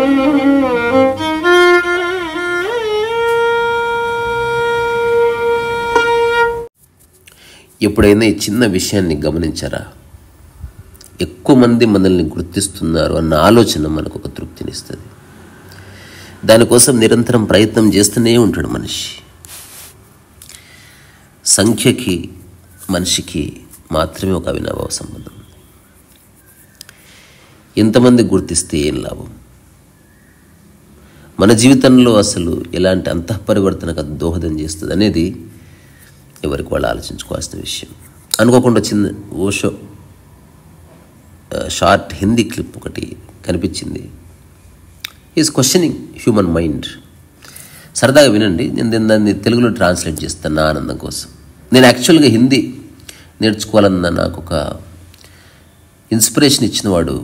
ఎప్పుడైనా ఈ చిన్న విషయాన్ని గమనించారా ఎక్కువ మంది మనల్ని గుర్తిస్తున్నారు అన్న ఆలోచన మనకు ఒక తృప్తినిస్తుంది దానికోసం నిరంతరం ప్రయత్నం చేస్తూనే ఉంటాడు మనిషి సంఖ్యకి మనిషికి మాత్రమే ఒక అవినాభావ సంబంధం ఉంది ఎంతమంది గుర్తిస్తే ఏం లాభం మన జీవితంలో అసలు ఎలాంటి అంతఃపరివర్తనకు అది దోహదం చేస్తుంది అనేది ఎవరికి వాళ్ళు ఆలోచించుకోవాల్సిన విషయం అనుకోకుండా చిన్న ఓషో ఆ, షార్ట్ హిందీ క్లిప్ ఒకటి కనిపించింది ఈజ్ క్వశ్చనింగ్ హ్యూమన్ మైండ్ సరదాగా వినండి నేను దీన్ని దాన్ని తెలుగులో ట్రాన్స్లేట్ చేస్తాను నా ఆనందం కోసం నేను యాక్చువల్గా హిందీ నేర్చుకోవాలన్న నాకు ఒక ఇన్స్పిరేషన్ ఇచ్చినవాడు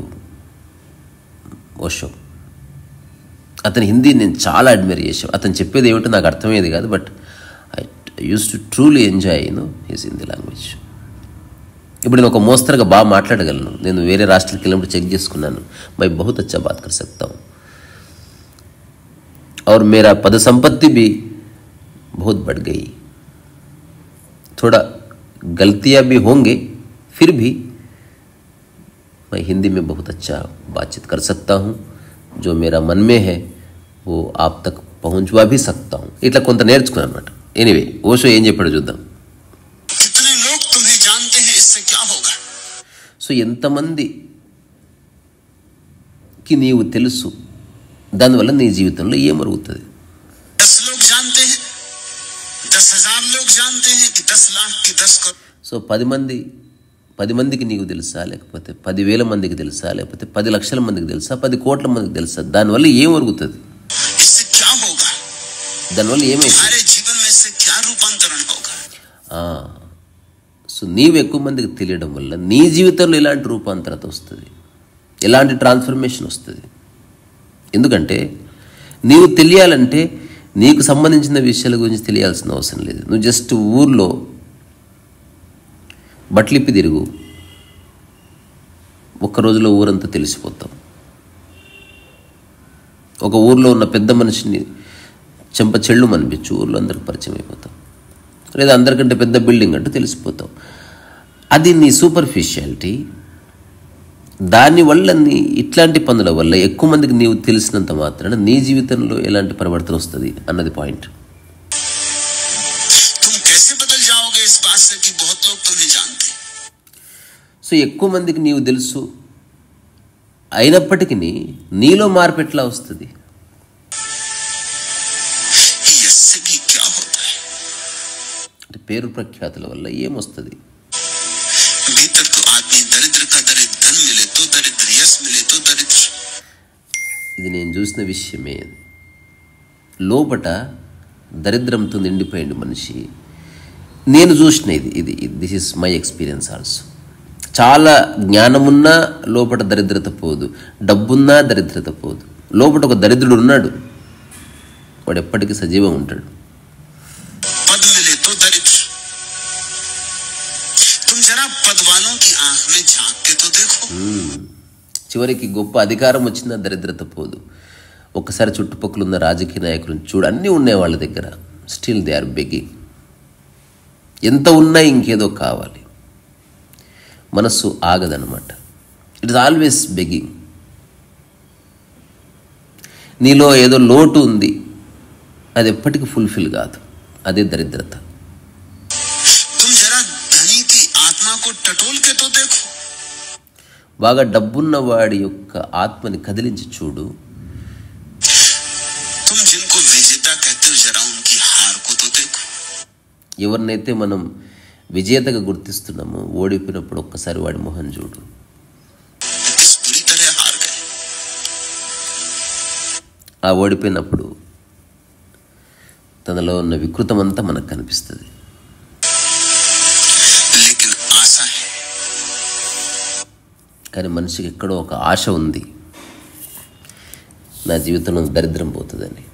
ఓషో అతని హిందీ నేను చాలా అడ్మైర్ చేశాను అతను చెప్పేది ఏమిటో నాకు అర్థమయ్యేది కాదు but I use to truly enjoy you know his Hindi language ఇప్పుడు నేను ఒక మోస్తరుగా బాగా మాట్లాడగలను నేను వేరే రాష్ట్రాలకు వెళ్ళినప్పుడు చెక్ చేసుకున్నాను మై బహుత్ అచ్చా బాత్ కర్ సక్తా हूं और मेरा पद संपत्ति भी बहुत बढ़ गई थोड़ा गलतियां भी होंगे फिर भी मैं हिंदी में बहुत अच्छा बातचीत कर सकता हूँ जो मेरा मन में है वो आप तक పहुంచువా भी सकता हूँ ఇట్లా కొంత నేర్చుకున్నాను అనమాట ఎనీవే ఓషో ఏం చెప్పాడో చూద్దాం कितने लोग तुम्हें जानते हैं इससे क्या होगा సో ఎంతమందికి నీవు తెలుసు దానివల్ల నీ జీవితంలో ఏమరుగుతుంది दस लोग जानते हैं दस हजार लोग जानते हैं कि दस लाख की दस करोड़ సో పది మంది పది మందికి నీకు తెలుసా లేకపోతే పదివేల మందికి తెలుసా లేకపోతే పది లక్షల మందికి తెలుసా పది కోట్ల మందికి తెలుసా దానివల్ల ఏం జరుగుతుంది इससे क्या होगा దానివల్ల ఏమైతుంది तुम्हारे जीवन में इससे क्या रूपांतरण होगा ఆ, సో నీవు ఎక్కువ మందికి తెలియడం వల్ల నీ జీవితంలో ఎలాంటి రూపాంతరత వస్తుంది ఎలాంటి ట్రాన్స్ఫర్మేషన్ వస్తుంది ఎందుకంటే నీవు తెలియాలంటే నీకు సంబంధించిన విషయాల గురించి తెలియాల్సిన అవసరం లేదు నువ్వు జస్ట్ ఊర్లో బట్లిప్పి తిరుగు ఒక్క రోజులో ఊరంతా తెలిసిపోతాం ఒక ఊర్లో ఉన్న పెద్ద మనిషిని చెంప చెళ్ళు అనిపించు ఊర్లో అందరికి పరిచయం అయిపోతాం లేదా అందరికంటే పెద్ద బిల్డింగ్ అంటే తెలిసిపోతాం అది నీ సూపర్ఫిషియాలిటీ దానివల్ల నీ ఇట్లాంటి పనుల వల్ల ఎక్కువ మందికి నీవు తెలిసినంత మాత్రాన నీ జీవితంలో ఎలాంటి పరివర్తన వస్తుంది అన్నది పాయింట్ तुम कैसे बदल जाओगे इस बात से कि बहुत लोग तुम्हें जानते हैं సో ఎక్కువ మందికి నీవు తెలుసు అయినప్పటికీ నీలో మార్పు ఎట్లా వస్తుంది कि इससे भी क्या होता है అంటే పేరు ప్రఖ్యాతుల వల్ల ఏమొస్తుంది भीतर तो आदमी दरिद्र का दरिद्र धन मिले तो दरिद्र यश मिले तो दरिद्र ఇది నేను చూసిన విషయమే లోపట దరిద్రంతో నిండిపోయింది మనిషి నేను చూసిన ఇది ఇది this is my experience also చాలా జ్ఞానమున్నా లోపట దరిద్రత పోదు డబ్బున్నా దరిద్రత పోదు లోపట ఒక దరిద్రుడు ఉన్నాడు వాడు ఎప్పటికీ సజీవం ఉంటాడు पद मिले तो दरिद्र तुम जरा पद वालों की आंख में झांक के तो देखो చివరికి గొప్ప అధికారం వచ్చినా దరిద్రత పోదు ఒక్కసారి చుట్టుపక్కల ఉన్న రాజకీయ నాయకులను చూడు అన్నీ ఉన్నాయి వాళ్ళ దగ్గర స్టిల్ దే ఆర్ బెగ్గింగ్ ఎంత ఉన్నా ఇంకేదో కావాలి మనస్సు ఆగదనమాట ఇట్ ఇస్ ఆల్వేస్ బెగ్గింగ్ నీలో ఏదో లోటు ఉంది అది ఎప్పటికీ ఫుల్ఫిల్ కాదు అదే దరిద్రత तुम जरा धनी की आत्मा को टटोल के तो देखो బాగా డబ్బున్న వాడి యొక్క ఆత్మని కదిలించి చూడు तुम जिनको विजेता कहते हो जरा उनकी हार को तो देखो ఎవరినైతే మనం విజేతగా గుర్తిస్తున్నామో ఓడిపోయినప్పుడు ఒక్కసారి వాడి మొహం చూడు किस बुरी तरह हार गए ఆ ఓడిపోయినప్పుడు తనలో ఉన్న వికృతం అంతా మనకు కనిపిస్తుంది लेकिन आशा है కానీ మనిషికి ఎక్కడో ఒక ఆశ ఉంది నా జీవితంలో దరిద్రం పోతుందని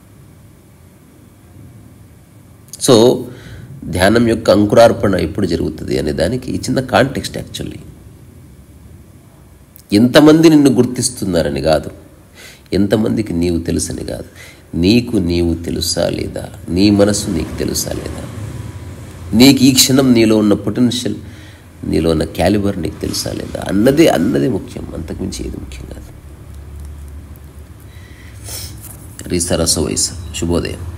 సో ధ్యానం యొక్క అంకురార్పణ ఎప్పుడు జరుగుతుంది అనే దానికి ఈ చిన్న కాంటెక్స్ట్ యాక్చువల్లీ ఎంతమంది నిన్ను గుర్తిస్తున్నారని కాదు ఎంతమందికి నీవు తెలుసని కాదు నీకు నీవు తెలుసా లేదా నీ మనసు నీకు తెలుసా లేదా నీకు ఈ క్షణం నీలో ఉన్న పొటెన్షియల్ నీలో ఉన్న క్యాలిబర్ నీకు తెలుసా లేదా అన్నదే అన్నదే ముఖ్యం అంతకుమించి ఏది ముఖ్యం కాదు రీసరస వయసు శుభోదయం